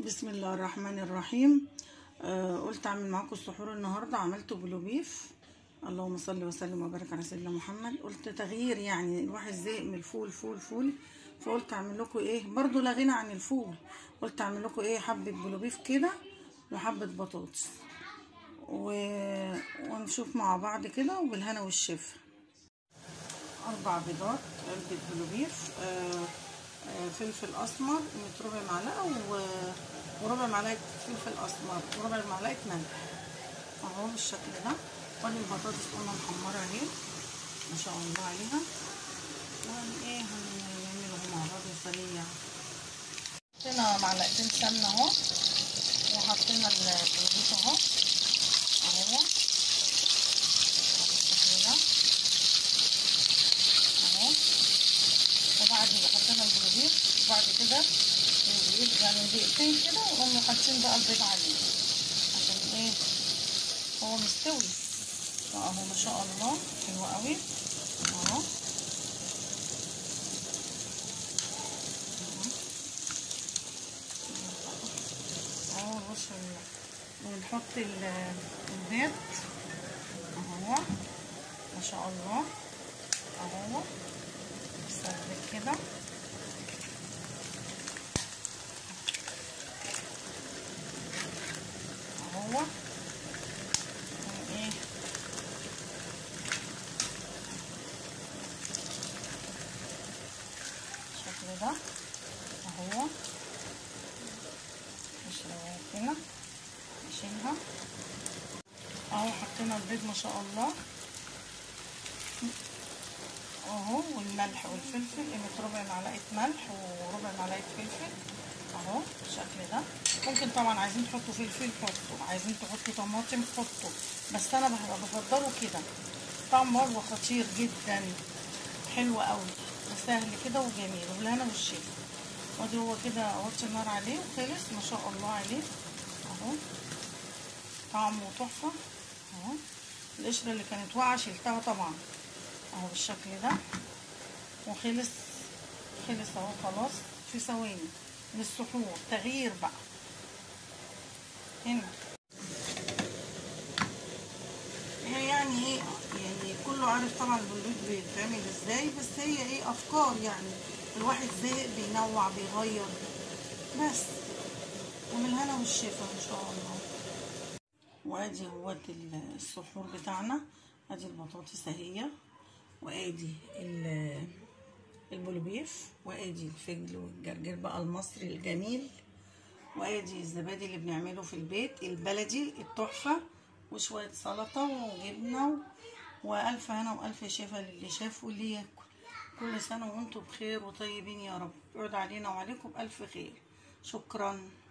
بسم الله الرحمن الرحيم آه قلت اعمل معاكم السحور النهارده عملت بلوبيف اللهم صل وسلم وبارك على سيدنا محمد قلت تغيير يعني الواحد زهق من الفول فول فول فقلت اعمل لكم ايه برضو لا غنى عن الفول قلت اعمل لكم ايه حبه بلوبيف كده وحبه بطاطس و... ونشوف مع بعض كده وبالهنا والشفا اربع بيضات علبه بلوبيف آه فلفل اسمر ربع معلقه وربع معلقه فلفل اسمر وربع معلقه ملح اهو بالشكل ده وادي البطاطس قلنا محمره اهي ما شاء الله عليها وهن ايه هنعمله مع بعض سريع حطينا معلقتين سمنه اهو وحطينا البلوبيف اهو اهو بالشكل ده اهو وبعد ما حطينا البلوبيف وبعد كده يعني دقيقتين كده وقوم حاطين بقى البيض عليه عشان ايه هو مستوي اهو ما شاء الله حلو قوي اهو اهو بص ونحط البيض اهو ما شاء الله اهو نسلك كده اهو ايه الشكل ده اهو نشيلها هنا نشيلها اهو حطينا البيض ما شاء الله اهو والملح والفلفل قيمة ربع معلقة ملح وربع معلقة فلفل اهو بالشكل ده ممكن طبعا عايزين تحطوا فلفل حطوا عايزين تحطوا طماطم حطوا بس انا بفضله كده طعمه هو خطير جدا حلو قوي وسهل كده وجميل وبالهنا والشفا وادي هو كده اوطي النار عليه وخلص ما شاء الله عليه اهو طعمه تحفه اهو القشره اللي كانت واقعه شلتها طبعا اهو بالشكل ده وخلص خلص اهو خلاص في ثواني للسحور تغيير بقى هنا هي يعني ايه يعني كله عارف طبعا البلوت بيتعمل ازاي بس هي ايه افكار يعني الواحد زهق بينوع بيغير بس ومن الهنا والشفا ان شاء الله وادي هو السحور بتاعنا ادي البطاطس اهي وادي البلوبيف وادي الفجل والجرجير بقى المصري الجميل وادي الزبادي اللي بنعمله في البيت البلدي التحفه وشويه سلطه وجبنه والف هنا والف شفا للي شاف واللي ياكل كل سنه وانتم بخير وطيبين يا رب يعود علينا وعليكم بالف خير شكرا